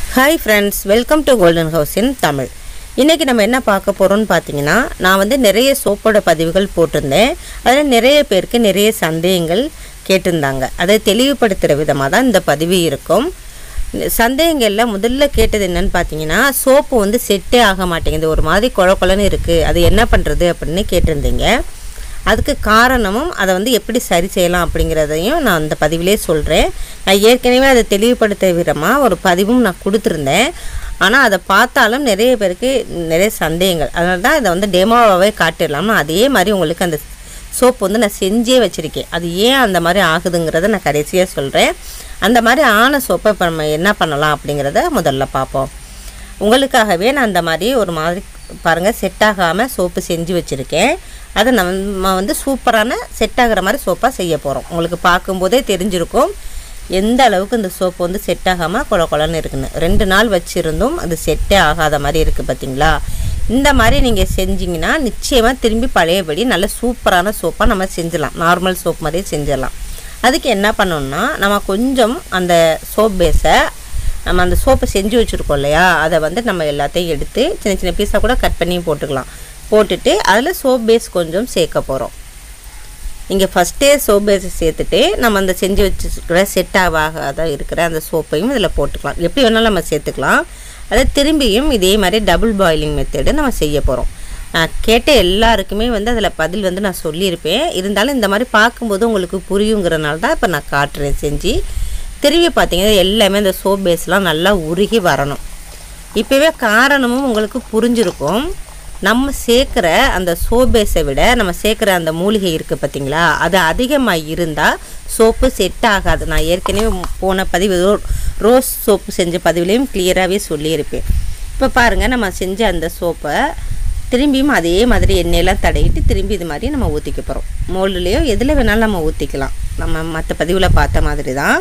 hi friends welcome to golden house in Tamil இன்றைக்கி நம்ம என்ன பார்க்க போகிறோம்னு பார்த்தீங்கன்னா நான் வந்து நிறைய சோப்போட பதிவுகள் போட்டிருந்தேன் அதில் நிறைய பேருக்கு நிறைய சந்தேகங்கள் கேட்டிருந்தாங்க அதை தெளிவுபடுத்துகிற விதமாக தான் இந்த பதிவு இருக்கும் சந்தேகங்களில் முதல்ல கேட்டது என்னன்னு பார்த்தீங்கன்னா சோப்பு வந்து செட்டே ஆக மாட்டேங்குது ஒரு மாதிரி குழ குழன்னு இருக்குது அது என்ன பண்ணுறது அப்படின்னு கேட்டிருந்தீங்க அதுக்கு காரணமும் அதை வந்து எப்படி சரி செய்யலாம் அப்படிங்கிறதையும் நான் அந்த பதிவிலே சொல்கிறேன் நான் ஏற்கனவே அதை தெளிவுபடுத்த விதமாக ஒரு பதிவும் நான் கொடுத்துருந்தேன் ஆனால் அதை பார்த்தாலும் நிறைய பேருக்கு நிறைய சந்தேகங்கள் அதனால தான் இதை வந்து டெமோவாகவே காட்டிடலாம்னு அதே மாதிரி உங்களுக்கு அந்த சோப்பு வந்து நான் செஞ்சே வச்சுருக்கேன் அது ஏன் அந்த மாதிரி ஆகுதுங்கிறத நான் கடைசியாக சொல்கிறேன் அந்த மாதிரி ஆன சோப்பை இப்போ நம்ம என்ன பண்ணலாம் அப்படிங்கிறத முதல்ல பார்ப்போம் உங்களுக்காகவே நான் அந்த மாதிரி ஒரு மாதிரி பாருங்கள் செட் ஆகாமல் சோப்பு செஞ்சு வச்சுருக்கேன் அதை நம்ம வந்து சூப்பரான செட் ஆகிற மாதிரி சோப்பாக செய்ய போகிறோம் உங்களுக்கு பார்க்கும்போதே தெரிஞ்சிருக்கும் எந்த அளவுக்கு இந்த சோப்பு வந்து செட் ஆகாமல் குழ குழன்னு இருக்குன்னு ரெண்டு நாள் வச்சுருந்தும் அது செட்டே ஆகாத மாதிரி இருக்குது பார்த்தீங்களா இந்த மாதிரி நீங்கள் செஞ்சிங்கன்னா நிச்சயமாக திரும்பி பழையபடி நல்ல சூப்பரான சோப்பாக நம்ம செஞ்சிடலாம் நார்மல் சோப் மாதிரியே செஞ்சிடலாம் அதுக்கு என்ன பண்ணணும்னா நம்ம கொஞ்சம் அந்த சோப் பேஸை நம்ம அந்த சோப்பை செஞ்சு வச்சுருக்கோம் இல்லையா அதை வந்து நம்ம எல்லாத்தையும் எடுத்து சின்ன சின்ன பீஸாக கூட கட் பண்ணி போட்டுக்கலாம் போட்டுட்டு அதில் சோப் பேஸ் கொஞ்சம் சேர்க்க போகிறோம் இங்கே ஃபஸ்ட்டே சோப் பேஸை சேர்த்துட்டு நம்ம அந்த செஞ்சு வச்சுருக்கிற செட் ஆகாத இருக்கிற அந்த சோப்பையும் இதில் போட்டுக்கலாம் எப்படி வேணாலும் நம்ம சேர்த்துக்கலாம் அதை திரும்பியும் இதே மாதிரி டபுள் பாயிலிங் மெத்தடு நம்ம செய்ய போகிறோம் நான் கேட்ட எல்லாருக்குமே வந்து அதில் பதில் வந்து நான் சொல்லியிருப்பேன் இருந்தாலும் இந்த மாதிரி பார்க்கும்போது உங்களுக்கு புரியுங்கிறனால தான் இப்போ நான் காட்டுறேன் செஞ்சு திரும்பி பார்த்தீங்கன்னா எல்லாமே அந்த சோப் பேஸ்லாம் நல்லா உருகி வரணும் இப்போவே காரணமும் உங்களுக்கு புரிஞ்சிருக்கும் நம்ம சேர்க்குற அந்த சோப் பேஸை விட நம்ம சேர்க்குற அந்த மூலிகை இருக்குது பார்த்தீங்களா அது அதிகமாக இருந்தால் சோப்பு செட் ஆகாது நான் ஏற்கனவே போன பதிவு ரோ- ரோஸ் சோப்பு செஞ்ச பதிவுலேயும் கிளியராகவே சொல்லியிருப்பேன் இப்போ பாருங்கள் நம்ம செஞ்ச அந்த சோப்பை திரும்பியும் அதே மாதிரி எண்ணெயெல்லாம் தடவிட்டு திரும்பி இது மாதிரி நம்ம ஊற்றிக்க போகிறோம் மோல்டுலேயோ எதில் வேணாலும் நம்ம ஊற்றிக்கலாம் நம்ம மற்ற பதிவில் பார்த்த மாதிரி தான்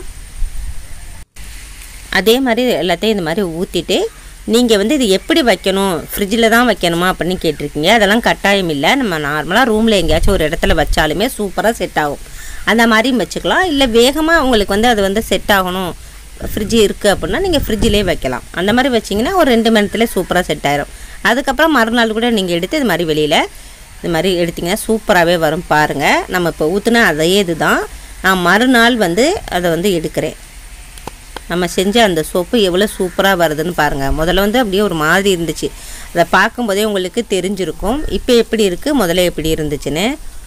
அதே மாதிரி எல்லாத்தையும் இந்த மாதிரி ஊற்றிட்டு நீங்கள் வந்து இது எப்படி வைக்கணும் ஃப்ரிட்ஜில் தான் வைக்கணுமா அப்படின்னு கேட்டிருக்கீங்க அதெல்லாம் கட்டாயம் இல்லை நம்ம நார்மலாக ரூமில் எங்கேயாச்சும் ஒரு இடத்துல வச்சாலுமே சூப்பராக செட் ஆகும் அந்த மாதிரியும் வச்சுக்கலாம் இல்லை வேகமாக உங்களுக்கு வந்து அது வந்து செட் ஆகணும் ஃப்ரிட்ஜ் இருக்குது அப்படின்னா நீங்கள் ஃப்ரிட்ஜிலே வைக்கலாம் அந்த மாதிரி வச்சிங்கன்னா ஒரு ரெண்டு மணி நேரத்தில் சூப்பராக செட் ஆயிரும் அதுக்கப்புறம் மறுநாள் கூட நீங்கள் எடுத்து இது மாதிரி வெளியில் இது மாதிரி எடுத்திங்கன்னா சூப்பராகவே வரும் பாருங்கள் நம்ம இப்போ ஊற்றுன அதே இது தான் நான் மறுநாள் வந்து அதை வந்து எடுக்கிறேன் நம்ம செஞ்ச அந்த சோப்பு எவ்வளோ சூப்பராக வருதுன்னு பாருங்கள் முதல்ல வந்து அப்படியே ஒரு மாதிரி இருந்துச்சு அதை பார்க்கும்போதே உங்களுக்கு தெரிஞ்சிருக்கும் இப்போ எப்படி இருக்குது முதல்ல எப்படி இருந்துச்சுன்னு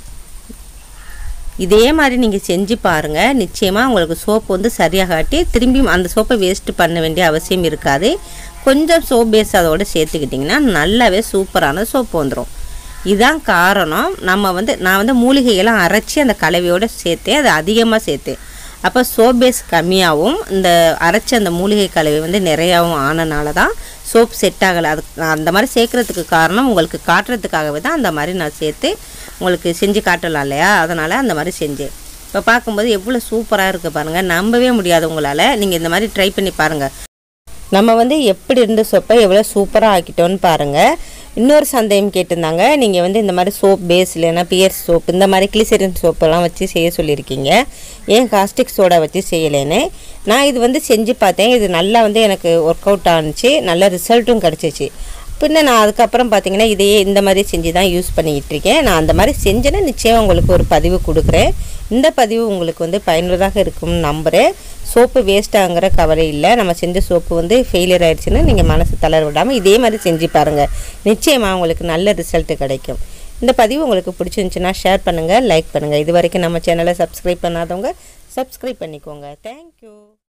இதே மாதிரி நீங்கள் செஞ்சு பாருங்கள் நிச்சயமாக உங்களுக்கு சோப்பு வந்து சரியாகாட்டி திரும்பியும் அந்த சோப்பை வேஸ்ட்டு பண்ண வேண்டிய அவசியம் இருக்காது கொஞ்சம் சோப் பேஸ் அதோட சேர்த்துக்கிட்டிங்கன்னா நல்லாவே சூப்பரான சோப்பு வந்துடும் இதான் காரணம் நம்ம வந்து நான் வந்து மூலிகையெல்லாம் அரைச்சி அந்த கலவையோடு சேர்த்தேன் அது அதிகமாக சேர்த்தேன் அப்போ சோப் பேஸ் கம்மியாகவும் இந்த அரைச்ச அந்த மூலிகை கலவை வந்து நிறையாவும் ஆனனால தான் சோப் செட் ஆகலை அது நான் அந்த மாதிரி சேர்க்குறதுக்கு காரணம் உங்களுக்கு காட்டுறதுக்காகவே தான் அந்த மாதிரி நான் சேர்த்து உங்களுக்கு செஞ்சு காட்டலாம் இல்லையா அதனால் அந்த மாதிரி செஞ்சேன் இப்போ பார்க்கும்போது எவ்வளோ சூப்பராக இருக்குது பாருங்கள் நம்பவே முடியாது உங்களால் நீங்கள் இந்த மாதிரி ட்ரை பண்ணி பாருங்கள் நம்ம வந்து எப்படி இருந்த சோப்பை எவ்வளோ சூப்பராக ஆக்கிட்டோன்னு பாருங்கள் இன்னொரு சந்தேகம் கேட்டிருந்தாங்க நீங்கள் வந்து இந்த மாதிரி சோப் பேஸ் இல்லைன்னா பியர்ஸ் சோப் இந்த மாதிரி கிளிசரின் சோப்பெல்லாம் வச்சு செய்ய சொல்லியிருக்கீங்க ஏன் காஸ்டிக் சோடா வச்சு செய்யலைன்னு நான் இது வந்து செஞ்சு பார்த்தேன் இது நல்லா வந்து எனக்கு ஒர்க் அவுட் ஆணுச்சு நல்ல ரிசல்ட்டும் கிடச்சிச்சு பின்ன நான் அதுக்கப்புறம் பார்த்தீங்கன்னா இதையே இந்த மாதிரி செஞ்சு தான் யூஸ் பண்ணிக்கிட்டு இருக்கேன் நான் அந்த மாதிரி செஞ்சேன்னா நிச்சயம் உங்களுக்கு ஒரு பதிவு கொடுக்குறேன் இந்த பதிவு உங்களுக்கு வந்து பயனுள்ளதாக இருக்கும்னு நம்புகிறேன் சோப்பு வேஸ்ட் ஆகுங்கிற கவலை இல்லை நம்ம செஞ்ச சோப்பு வந்து ஃபெயிலியர் ஆயிடுச்சுன்னா நீங்கள் மனசு தளர விடாமல் இதே மாதிரி செஞ்சு பாருங்கள் நிச்சயமாக உங்களுக்கு நல்ல ரிசல்ட் கிடைக்கும் இந்த பதிவு உங்களுக்கு பிடிச்சிருந்துச்சுன்னா ஷேர் பண்ணுங்கள் லைக் பண்ணுங்கள் இது வரைக்கும் நம்ம சேனலை சப்ஸ்கிரைப் பண்ணாதவங்க சப்ஸ்கிரைப் பண்ணிக்கோங்க தேங்க்யூ